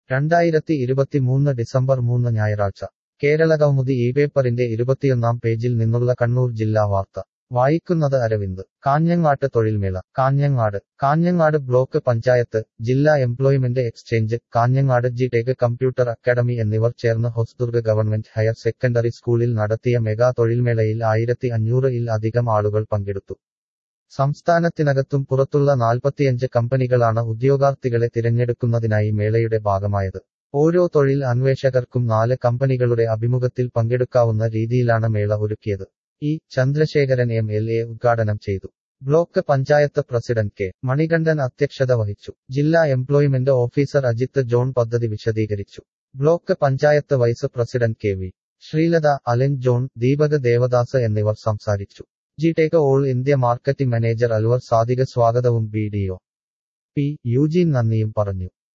രണ്ടായിരത്തി ഇരുപത്തിമൂന്ന് ഡിസംബർ മൂന്ന് ഞായറാഴ്ച കേരളകൗമുദി ഈ പേപ്പറിന്റെ ഇരുപത്തിയൊന്നാം പേജിൽ നിന്നുള്ള കണ്ണൂർ ജില്ലാ വാർത്ത വായിക്കുന്നത് അരവിന്ദ് കാഞ്ഞങ്ങാട്ട് തൊഴിൽമേള കാഞ്ഞങ്ങാട് കാഞ്ഞങ്ങാട് ബ്ലോക്ക് പഞ്ചായത്ത് ജില്ലാ employment exchange Kanhangad G Tech computer academy എന്നിവർ ചേർന്ന് ഹൊസ്ദുർഗ് ഗവൺമെന്റ് ഹയർ സെക്കൻഡറി സ്കൂളിൽ നടത്തിയ മെഗാ തൊഴിൽമേളയിൽ ആയിരത്തി അഞ്ഞൂറ് ഇൽ അധികം ആളുകൾ പങ്കെടുത്തു സംസ്ഥാനത്തിനകത്തും പുറത്തുള്ള നാൽപ്പത്തിയഞ്ച് കമ്പനികളാണ് ഉദ്യോഗാർത്ഥികളെ തിരഞ്ഞെടുക്കുന്നതിനായി മേളയുടെ ഭാഗമായത് ഓരോ തൊഴിൽ അന്വേഷകർക്കും നാല് കമ്പനികളുടെ അഭിമുഖത്തിൽ പങ്കെടുക്കാവുന്ന രീതിയിലാണ് മേള ഒരുക്കിയത് E Chandrasekharan M L A ഉദ്ഘാടനം ചെയ്തു block panchayat president K Manikandan അധ്യക്ഷത വഹിച്ചു ജില്ലാ എംപ്ലോയ്മെന്റ് ഓഫീസർ അജിത്ത് ജോൺ പദ്ധതി വിശദീകരിച്ചു block panchayat vice president K V Sreelatha Alan John Deepak Devadas എന്നിവർ സംസാരിച്ചു G Tech all India marketing manager Alvar Sadika സ്വാഗതവും B D O P Eugene നന്ദിയും പറഞ്ഞു